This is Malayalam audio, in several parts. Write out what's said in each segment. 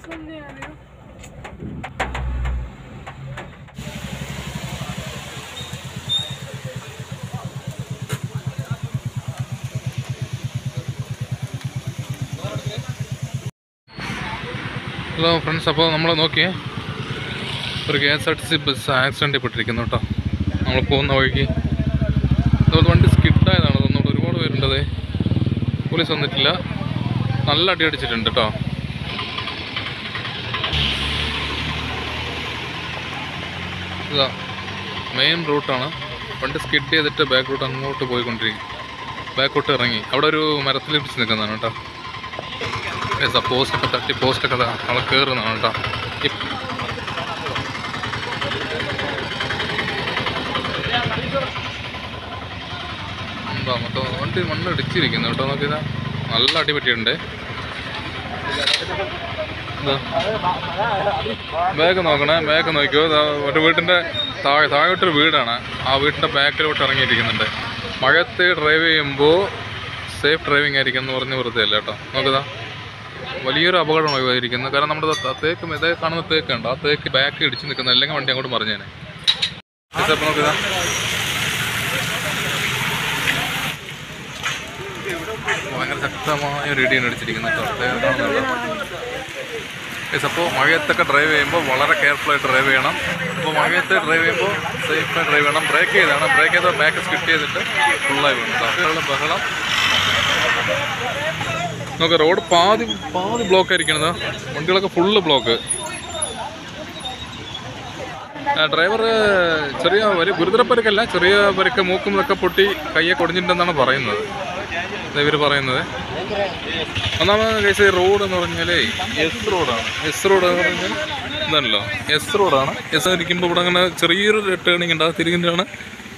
ഹലോ ഫ്രണ്ട്സ് അപ്പോൾ നമ്മൾ നോക്കിയേ ഒരു K S R T C bus ആക്സിഡൻറ്റിൽ പെട്ടിരിക്കുന്നു കേട്ടോ നമ്മൾ പോകുന്ന വഴിക്ക് അതുപോലെ വണ്ടി സ്കിഡായതാണ് തോന്നുന്നു ഒരുപാട് പേരുണ്ടത് പോലീസ് വന്നിട്ടില്ല നല്ല അടി അടിച്ചിട്ടുണ്ട് കേട്ടോ ഇതാ മെയിൻ റൂട്ടാണ് വണ്ടി സ്കിഡ് ചെയ്തിട്ട് ബാക്ക് റൂട്ട് അങ്ങോട്ട് പോയിക്കൊണ്ടിരിക്കും ബാക്കോട്ട് ഇറങ്ങി അവിടെ ഒരു മരത്തിൽ പിടിച്ച് നിൽക്കുന്നതാണ് കേട്ടോ ഏതാ പോസ്റ്റൊക്കെ തട്ടി പോസ്റ്റൊക്കെ ദാ അവിടെ കയറുന്നതാണ് കേട്ടോ ഇപ്- എന്താ മൊത്തം വണ്ടി മണ്ണ് ഇടിച്ചിരിക്കുന്നു കേട്ടോ നോക്കിയതാ നല്ല അടി പറ്റിയിട്ടുണ്ട് ബാഗ് നോക്കണേ ബാഗ് നോക്കിയോ ദാ ഒരു വീട്ടിൻ്റെ താഴെ താഴോട്ടൊരു വീടാണ് ആ വീട്ടിൻ്റെ ബാക്കിലോട്ട് ഇറങ്ങിയിരിക്കുന്നുണ്ട് മഴയത്ത് ഡ്രൈവ് ചെയ്യുമ്പോൾ സേഫ് ഡ്രൈവിംഗ് ആയിരിക്കും എന്ന് പറഞ്ഞ് വെറുതെ അല്ല കേട്ടോ നോക്കുതാ വലിയൊരു അപകടമാണ് ഒഴിവായിരിക്കുന്നത് കാരണം നമ്മുടെ ദാ തേക്ക് ഇതേ കാണുന്ന തേക്ക് ഉണ്ട് ആ തേക്ക് ബാക്ക് ഇടിച്ച് നിൽക്കുന്ന അല്ലെങ്കിൽ വണ്ടി അങ്ങോട്ട് മറിഞ്ഞേനെ ഇതപ്പോൾ നോക്കുതാ ഭയങ്കര ശക്തമായ ഒരു ഇടിയാണ് അടിച്ചിരിക്കുന്നത് കേട്ടോ ദേ കാണുന്നുണ്ടോ യെസ് അപ്പോൾ മഴയത്തൊക്കെ ഡ്രൈവ് ചെയ്യുമ്പോൾ വളരെ കെയർഫുൾ ആയിട്ട് ഡ്രൈവ് ചെയ്യണം അപ്പോൾ മഴയത്ത് ഡ്രൈവ് ചെയ്യുമ്പോൾ സേഫായി ഡ്രൈവ് ചെയ്യണം ബ്രേക്ക് ചെയ്താണ് ബ്രേക്ക് ചെയ്താൽ ബാക്ക് സ്കിറ്റ് ചെയ്തിട്ട് ഫുള്ളായി വീണു ബഹളം ബഹളം നോക്കാം റോഡ് പാതി പാതി ബ്ലോക്ക് ആയിരിക്കണത് വണ്ടികളൊക്കെ ഫുള്ള് ബ്ലോക്ക് ഡ്രൈവർ ചെറിയ ഒരു ഗുരുതര പരിക്കല്ല ചെറിയ പരിക്ക് മൂക്കും ഇതൊക്കെ പൊട്ടി കയ്യൊക്കെ ഒടിഞ്ഞിട്ടുണ്ടെന്നാണ് പറയുന്നത് ഇവർ പറയുന്നത് ഒന്നാമത് കേസ് ഈ റോഡ് എന്ന് പറഞ്ഞാലേ എസ് റോഡാണ് എസ് റോഡ് എന്ന് പറഞ്ഞാൽ ഇതാണല്ലോ എസ് റോഡാണ് എസ് ഇരിക്കുമ്പോൾ ഇവിടെ അങ്ങനെ ചെറിയൊരു ടേണിംഗ് ഉണ്ട് അത് തിരിഞ്ഞിട്ടാണ്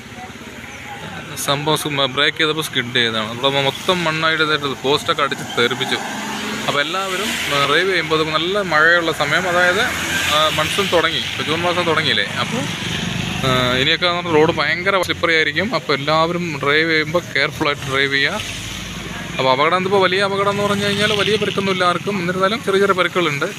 സംഭവം ബ്രേക്ക് ചെയ്തപ്പോൾ സ്കിഡ് ചെയ്തതാണ് ഇവിടെ മൊത്തം മണ്ണായിട്ട് ഇതായിട്ട് പോസ്റ്റൊക്കെ അടിച്ച് തെറിപ്പിച്ചു അപ്പോൾ എല്ലാവരും ഡ്രൈവ് ചെയ്യുമ്പോൾ അത് നല്ല മഴയുള്ള സമയം അതായത് മൺസൂൺ തുടങ്ങി ഇപ്പോൾ ജൂൺ മാസം തുടങ്ങിയില്ലേ അപ്പോൾ ആ, ഇനിയൊക്കെ എന്ന് പറഞ്ഞാൽ റോഡ് ഭയങ്കര സ്ലിപ്പറി ആയിരിക്കും അപ്പോൾ എല്ലാവരും ഡ്രൈവ് ചെയ്യുമ്പോൾ കെയർഫുള്ളായിട്ട് ഡ്രൈവ് ചെയ്യുക അപ്പോൾ അപകടം ഇപ്പോൾ വലിയ അപകടം എന്ന് പറഞ്ഞു കഴിഞ്ഞാൽ വലിയ പരിക്കൊന്നും ഇല്ല ആർക്കും എന്നിരുന്നാലും ചെറിയ ചെറിയ പരിക്കുകളുണ്ട്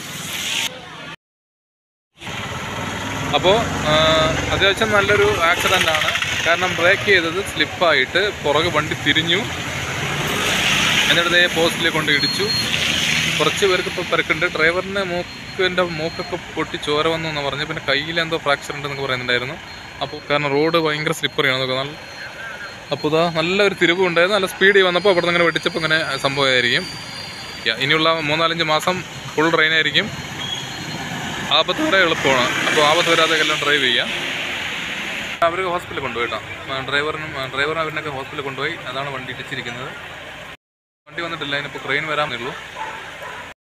അപ്പോൾ അത്യാവശ്യം നല്ലൊരു ആക്സിഡൻ്റ് ആണ് കാരണം ബ്രേക്ക് ചെയ്തത് സ്ലിപ്പായിട്ട് പുറകെ വണ്ടി തിരിഞ്ഞു എന്നിട്ട് ദേ പോസ്റ്റിൽ കൊണ്ട് ഇടിച്ചു കുറച്ച് പേർക്ക് ഇപ്പോൾ പരിക്കുണ്ട് ഡ്രൈവറിൻ്റെ മൂക്കിൻ്റെ മൂക്കൊക്കെ പൊട്ടി ചോര വന്നു എന്ന് പറഞ്ഞു പിന്നെ കയ്യിൽ എന്തോ ഫ്രാക്ചർ ഉണ്ടെന്നൊക്കെ പറയുന്നുണ്ടായിരുന്നു അപ്പോൾ കാരണം റോഡ് ഭയങ്കര സ്ലിപ്പറിയാണ് നോക്കുക നല്ല അപ്പോൾ ഇതാ നല്ലൊരു തിരിവ് ഉണ്ടായിരുന്നു നല്ല സ്പീഡിൽ വന്നപ്പോൾ അവിടെ നിന്ന് ഇങ്ങനെ വെട്ടിച്ചപ്പോൾ ഇങ്ങനെ സംഭവമായിരിക്കും യാ, ഇനിയുള്ള മൂന്നാലഞ്ച് മാസം ഫുൾ ട്രെയിൻ ആയിരിക്കും ആപത്ത് വരെ എളുപ്പമാണ് അപ്പോൾ ആപത്ത് വരാതെ എല്ലാം ഡ്രൈവ് ചെയ്യാം അവർ ഹോസ്പിറ്റലിൽ കൊണ്ടുപോയി കേട്ടോ ആ, ഡ്രൈവറിനും ആ, ഡ്രൈവറിനും അവരിനൊക്കെ ഹോസ്പിറ്റലിൽ കൊണ്ടുപോയി അതാണ് വണ്ടി ഇടിച്ചിരിക്കുന്നത് വണ്ടി വന്നിട്ടില്ല അതിനിപ്പോൾ ട്രെയിൻ വരാമെന്നേ ഉള്ളൂ